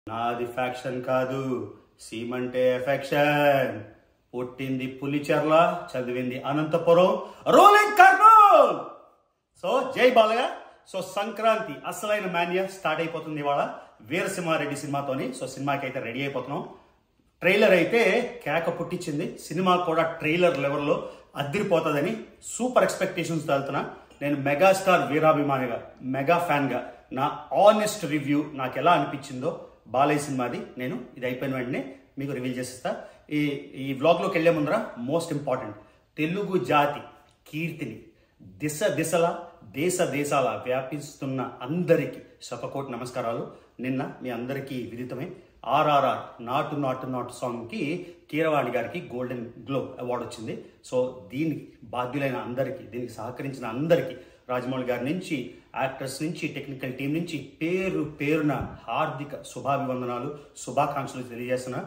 నాది ఫ్యాక్షన్ కాదు సీమంటే ఎఫెక్షన్ పుట్టింది పులిచెర్ల చదివింది అనంతపురం రోలింగ్ కర్నూల్ సో జై బాలయ్య సో సంక్రాంతి అసలైన మాన్య స్టార్ట్ అయిపోతుంది ఇవాళ వీరసింహారెడ్డి సినిమాతోని సో సినిమాకి అయితే రెడీ అయిపోతున్నాం ట్రైలర్ అయితే కేక పుట్టించింది సినిమా కూడా ట్రైలర్ లెవెల్లో అద్దరిపోతుందని సూపర్ ఎక్స్పెక్టేషన్స్ వెళ్తున్నా నేను మెగాస్టార్ వీరాభిమానిగా మెగా ఫ్యాన్గా నా ఆనెస్ట్ రివ్యూ నాకు ఎలా అనిపించిందో బాలయ్య సినిమాది నేను ఇది అయిపోయిన వెంటనే మీకు రివీల్ చేసిస్తా ఈ ఈ వ్లాగ్లోకి వెళ్లే ముందర మోస్ట్ ఇంపార్టెంట్ తెలుగు జాతి కీర్తిని దిశ దిశల దేశ దేశాల వ్యాపిస్తున్న అందరికీ శతకోటి నమస్కారాలు నిన్న మీ అందరికీ విదితమే ఆర్ఆర్ఆర్ నాటు నాటు నాటు సాంగ్కి కీరవాణి గారికి గోల్డెన్ గ్లోబ్ అవార్డు వచ్చింది సో దీనికి బాధ్యులైన అందరికీ దీనికి సహకరించిన అందరికీ రాజమౌళి గారి నుంచి యాక్టర్స్ నుంచి టెక్నికల్ టీం నుంచి పేరు పేరున హార్దిక శుభాభివందనాలు శుభాకాంక్షలు తెలియజేస్తున్నా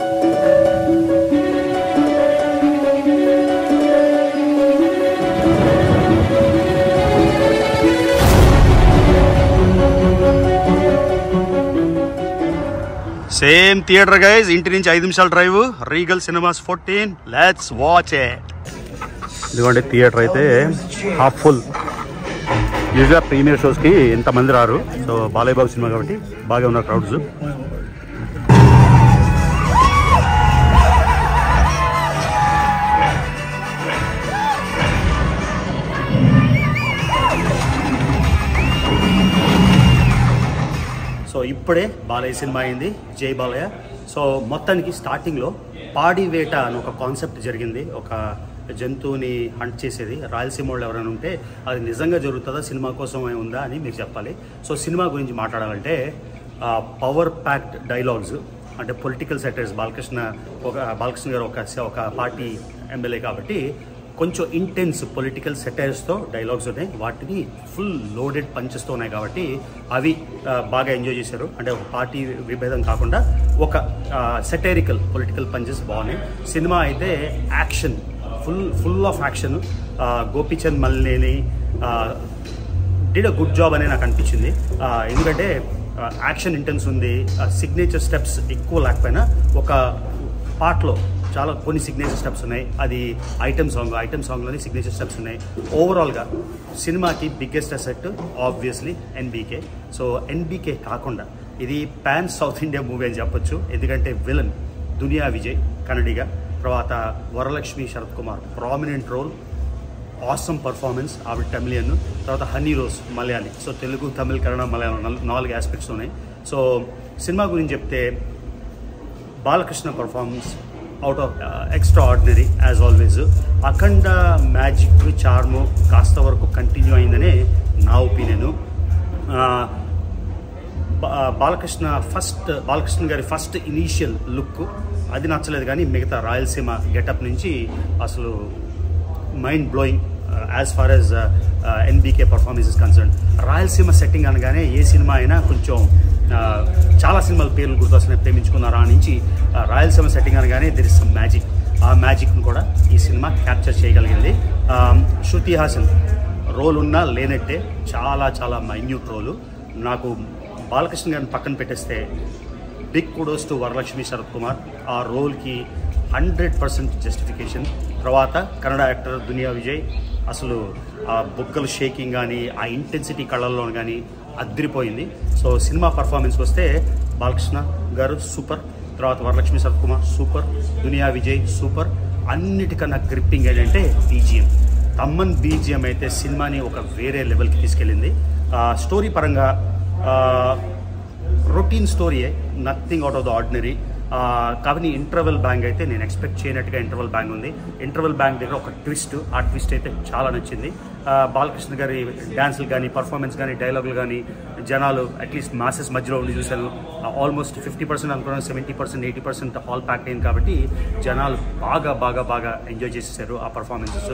సేమ్ థియేటర్ గైజ్ ఇంటి నుంచి ఐదు నిమిషాల drive Regal Cinemas fourteen let's watch it ఇదిగోండి థియేటర్ అయితే హాఫ్ ఫుల్ యూజువల్గా ప్రీమియర్ షోస్కి ఎంతమంది రారు సో బాలయ్య బాబు సినిమా కాబట్టి బాగా ఉన్నారు క్రౌడ్స్ సో ఇప్పుడే బాలయ్య సినిమా అయింది జై బాలయ్య సో మొత్తానికి స్టార్టింగ్లో పాడి వేట అని ఒక కాన్సెప్ట్ జరిగింది ఒక జంతువుని హంట్ చేసేది రాయలసీమ వాళ్ళు ఎవరైనా ఉంటే అది నిజంగా జరుగుతుందా సినిమా కోసమే ఉందా అని మీకు చెప్పాలి సో సినిమా గురించి మాట్లాడాలంటే పవర్ ప్యాక్డ్ డైలాగ్స్ అంటే పొలిటికల్ సెటర్స్ బాలకృష్ణ ఒక బాలకృష్ణ గారు ఒక ఒక పార్టీ ఎమ్మెల్యే కాబట్టి కొంచెం ఇంటెన్స్ పొలిటికల్ సెటైర్స్తో డైలాగ్స్ ఉన్నాయి వాటిని ఫుల్ లోడెడ్ పంచెస్తో ఉన్నాయి కాబట్టి అవి ఆ, బాగా ఎంజాయ్ చేశారు అంటే ఒక పార్టీ విభేదం కాకుండా ఒక సెటైరికల్ పొలిటికల్ పంచెస్ బాగున్నాయి సినిమా అయితే action full full of action Gopichand Malineni did a good job అనే నాకు అనిపించింది ఆ, ఎందుకంటే యాక్షన్ ఇంటెన్స్ ఉంది సిగ్నేచర్ స్టెప్స్ ఎక్కువ లేకపోయినా ఒక పార్ట్లో చాలా కొన్ని సిగ్నేచర్ స్టెప్స్ ఉన్నాయి అది ఐటమ్ సాంగ్ ఐటమ్ సాంగ్లోని సిగ్నేచర్ స్టెప్స్ ఉన్నాయి ఓవరాల్గా సినిమాకి biggest asset obviously NBK so NBK కాకుండా ఇది పాన్ సౌత్ ఇండియా మూవీ అని చెప్పొచ్చు ఎందుకంటే విలన్ దునియా విజయ్ కన్నడిగా తర్వాత Varalakshmi Sarath Kumar prominent role awesome performance ఆవిడ తమిళియన్ తర్వాత హనీ రోజ్ మలయాళీ సో తెలుగు తమిళ్ కన్నడ మలయాళం నల్- నాలుగు ఆస్పెక్ట్స్ ఉన్నాయి సో సినిమా గురించి చెప్తే Balakrishna performance out of extraordinary as always Akhanda magic charm కాస్త వరకు కంటిన్యూ అయిందనే నా ఒపీనియన్ బాలకృష్ణ ఫస్ట్ బాలకృష్ణ గారి ఫస్ట్ ఇనీషియల్ లుక్ అది నచ్చలేదు కానీ మిగతా రాయలసీమ గెటప్ నుంచి అసలు mind blowing as far as NBK performance is concern Rayalaseema setting అనగానే ఏ సినిమా అయినా కొంచెం ఆ, చాలా సినిమాల పేర్లు గుర్తొస్తున్నాయి ప్రేమించుకున్నారా నుంచి ఆ, రాయలసీమ సెట్టింగ్ అనగానే దెర్ ఇస్ సమ్ మ్యాజిక్ ఆ మ్యాజిక్ను కూడా ఈ సినిమా క్యాప్చర్ చేయగలిగింది ఆ, శృతి హాసన్ రోల్ ఉన్నా లేనట్టే చాలా చాలా మైన్యూట్ రోలు నాకు బాలకృష్ణ గారిని పక్కన పెట్టేస్తే big kudos to Varalakshmi Sarath Kumar ఆ రోల్కి హండ్రెడ్ పర్సెంట్ జస్టిఫికేషన్ తర్వాత కన్నడ యాక్టర్ దునియా విజయ్ అసలు ఆ బుగ్గలు షేకింగ్ కానీ ఆ ఇంటెన్సిటీ కళ్ళల్లో కానీ అద్దరిపోయింది సో సినిమా పర్ఫార్మెన్స్కి వస్తే బాలకృష్ణ గారు సూపర్ తర్వాత వరలక్ష్మి శరత్ కుమార్ సూపర్ దునియా విజయ్ సూపర్ అన్నిటికన్నా గ్రిప్పింగ్ ఏంటంటే బీజిఎం తమ్మన్ బీజిఎం అయితే సినిమాని ఒక వేరే లెవెల్కి తీసుకెళ్ళింది ఆ, స్టోరీ పరంగా రొటీన్ స్టోరీయే nothing out of the ordinary కాబట్టి ఇంటర్వెల్ బ్యాంగ్ అయితే నేను ఎక్స్పెక్ట్ చేయనట్టుగా ఇంటర్వెల్ బ్యాంగ్ ఉంది ఇంటర్వెల్ బ్యాంగ్ దగ్గర ఒక ట్విస్ట్ ఆ ట్విస్ట్ అయితే చాలా నచ్చింది ఆ, బాలకృష్ణ గారి డ్యాన్సులు కానీ పర్ఫార్మెన్స్ కానీ డైలాగులు కానీ జనాలు అట్లీస్ట్ మాసెస్ మధ్యలో ఉండి చూశాను ఆల్మోస్ట్ ఫిఫ్టీ పర్సెంట్ అనుకున్నాను seventy percent eighty percent hall pack అయింది కాబట్టి జనాలు బాగా బాగా బాగా ఎంజాయ్ చేసేసారు ఆ పర్ఫార్మెన్సెస్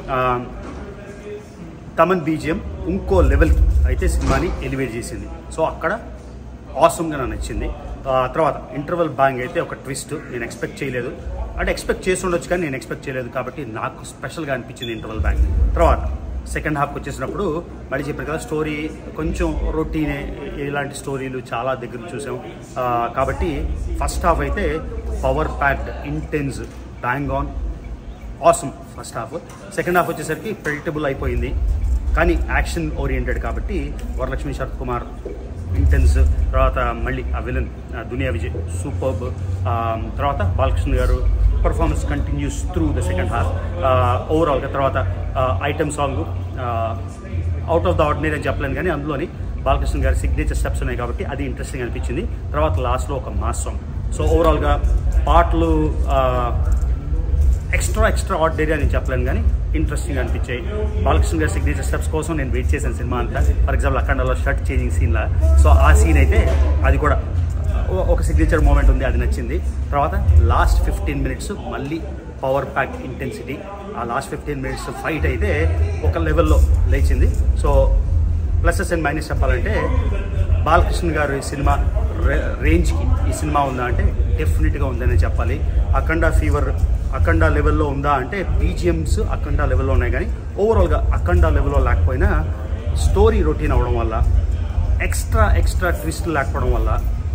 తమన్ బీజిఎం ఇంకో లెవెల్కి అయితే సినిమాని ఎలివేట్ చేసింది సో అక్కడ ఆసమ్గా నాకు నచ్చింది ఆ తర్వాత ఇంటర్వెల్ బ్యాంగ్ అయితే ఒక ట్విస్ట్ నేను ఎక్స్పెక్ట్ చేయలేదు అంటే ఎక్స్పెక్ట్ చేసి ఉండొచ్చు కానీ నేను ఎక్స్పెక్ట్ చేయలేదు కాబట్టి నాకు స్పెషల్గా అనిపించింది ఇంటర్వెల్ బ్యాంగ్ తర్వాత సెకండ్ హాఫ్కి వచ్చేసినప్పుడు మళ్ళీ చెప్పాను కదా స్టోరీ కొంచెం రొటీనే ఇలాంటి స్టోరీలు చాలా దగ్గర చూసాం ఆ, కాబట్టి ఫస్ట్ హాఫ్ అయితే power packed intense bang on awesome first half second half వచ్చేసరికి ప్రెడిక్టబుల్ అయిపోయింది కానీ యాక్షన్ ఓరియంటెడ్ కాబట్టి వరలక్ష్మి శరత్ కుమార్ ఇంటెన్స్ తర్వాత మళ్ళీ ఆ విలన్ దునియా విజయ్ సూపర్బ్ తర్వాత బాలకృష్ణ గారు performance continues through the second half ఓవరాల్గా తర్వాత item song out of the ordinary అని చెప్పలేను కానీ అందులోని బాలకృష్ణ గారి సిగ్నేచర్ స్టెప్స్ ఉన్నాయి కాబట్టి అది ఇంట్రెస్టింగ్ అనిపించింది తర్వాత లాస్ట్లో ఒక మాస్ సాంగ్ సో ఓవరాల్గా పాటలు ఆ, ఎక్స్ట్రా ఎక్స్ట్రా ఆర్డినరీ అని చెప్పలేను కానీ ఇంట్రెస్టింగ్ అనిపించాయి బాలకృష్ణ గారి సిగ్నేచర్ స్టెప్స్ కోసం నేను వెయిట్ చేశాను సినిమా అంతా ఫర్ ఎగ్జాంపుల్ అఖండలో షర్ట్ చేంజింగ్ సీన్లా సో ఆ సీన్ అయితే అది కూడా ఓ- ఒక సిగ్నేచర్ మూమెంట్ ఉంది అది నచ్చింది తర్వాత లాస్ట్ ఫిఫ్టీన్ మినిట్స్ మళ్ళీ పవర్ ప్యాక్ ఇంటెన్సిటీ ఆ లాస్ట్ ఫిఫ్టీన్ మినిట్స్ ఫైట్ అయితే ఒక లెవెల్లో లేచింది సో ప్లసెస్ అండ్ మైనస్ చెప్పాలంటే బాలకృష్ణ గారు ఈ సినిమా రే- రేంజ్కి ఈ సినిమా ఉందా అంటే డెఫినెట్గా ఉందని చెప్పాలి అఖండ ఫీవర్ అఖండ లెవెల్లో ఉందా అంటే బీజిఎమ్స్ అఖండ లెవెల్లో ఉన్నాయి కానీ ఓవరాల్గా అఖండ లెవెల్లో లేకపోయినా స్టోరీ రొటీన్ అవ్వడం వల్ల ఎక్స్ట్రా ఎక్స్ట్రా ట్విస్ట్ లేకపోవడం వల్ల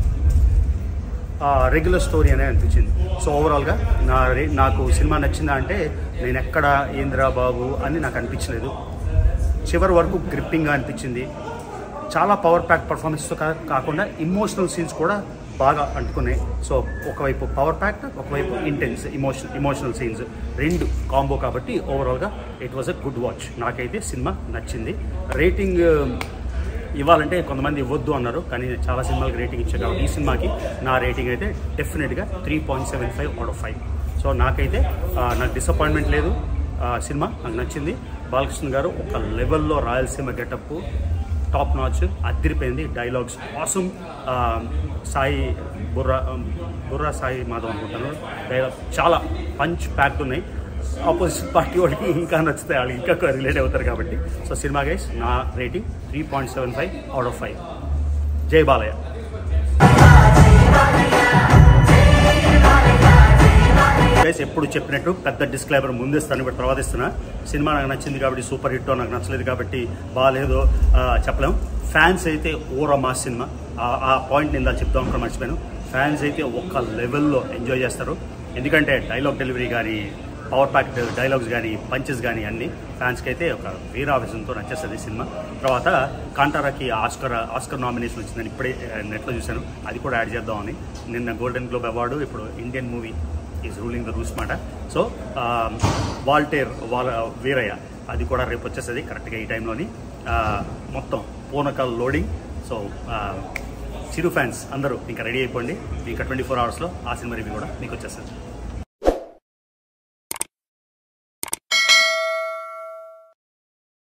రెగ్యులర్ స్టోరీ అనే అనిపించింది సో ఓవరాల్గా నా రే- నాకు సినిమా నచ్చిందా అంటే నేను ఎక్కడ ఏంద్రా బాబు అని నాకు అనిపించలేదు చివరి వరకు గ్రిప్పింగ్గా అనిపించింది చాలా పవర్ ప్యాక్ పర్ఫార్మెన్స్తో కా కాకుండా ఇమోషనల్ సీన్స్ కూడా బాగా అంటుకున్నాయి సో ఒకవైపు పవర్ ప్యాక్ ఒకవైపు ఇంటెన్స్ ఇమోషన్ ఇమోషనల్ సీన్స్ రెండు కాంబో కాబట్టి ఓవరాల్గా it was a good watch నాకైతే సినిమా నచ్చింది రేటింగ్ ఇవ్వాలంటే కొంతమంది ఇవ్వద్దు అన్నారు కానీ చాలా సినిమాలకు రేటింగ్ ఇచ్చారు కాబట్టి ఈ సినిమాకి నా రేటింగ్ అయితే డెఫినెట్గా three point seven five out of five so నాకైతే ఆ, నాకు డిసప్పాయింట్మెంట్ లేదు ఆ, సినిమా నాకు నచ్చింది బాలకృష్ణ గారు ఒక లెవెల్లో రాయలసీమ గెటప్ టాప్ నాచ్ అదిరిపోయింది డైలాగ్స్ ఆసమ్ సాయి బుర్రా బుర్రా సాయి మాధవ్ అనుకుంటాను డైలాగ్ చాలా పంచ్ ప్యాక్డ్ ఉన్నాయి ఆపోజిట్ పార్టీ వాళ్ళకి ఇంకా నచ్చుతాయి వాళ్ళు ఇంకా రిలేట్ అవుతారు కాబట్టి సో సినిమా గైస్ నా rating three point seven five out of five జై బాలయ్య గైస్ ఎప్పుడు చెప్పినట్టు పెద్ద డిస్క్లైబర్ ముందు ఇస్తాను ఇప్పుడు తర్వాత ఇస్తున్నా సినిమా నాకు నచ్చింది కాబట్టి సూపర్ హిట్ నాకు నచ్చలేదు కాబట్టి బాగాలేదు ఆ, చెప్పలేం ఫ్యాన్స్ అయితే ఓరా మా సినిమా ఆ- ఆ పాయింట్ నేను ఇలా చెప్తాం అనుకుని మర్చిపోయాను ఫ్యాన్స్ అయితే ఒక లెవెల్లో ఎంజాయ్ చేస్తారు ఎందుకంటే డైలాగ్ డెలివరీ కానీ పవర్ ప్యాక్ డైలాగ్స్ కానీ పంచెస్ కానీ అన్ని ఫ్యాన్స్కి అయితే ఒక వీరావేశంతో నచ్చేస్తుంది సినిమా తర్వాత కాంటారాకి ఆస్కర్ ఆస్కర్ నామినేషన్ వచ్చిందని ఇప్పుడే నెట్లో చూశాను అది కూడా యాడ్ చేద్దామని నిన్న గోల్డెన్ గ్లోబ్ అవార్డు ఇప్పుడు Indian movie is ruling the rules మాట సో వాల్టేర్ వాళ్ళ వీరయ్య అది కూడా రేపు వచ్చేస్తుంది కరెక్ట్గా ఈ టైంలోని ఆ, మొత్తం పూనకాల్ లోడింగ్ సో ఆ, చిరు ఫ్యాన్స్ అందరూ ఇంకా రెడీ అయిపోండి ఇంకా ట్వంటీ ఫోర్ అవర్స్లో ఆ సినిమా రివ్యూ కూడా మీకు వచ్చేస్తుంది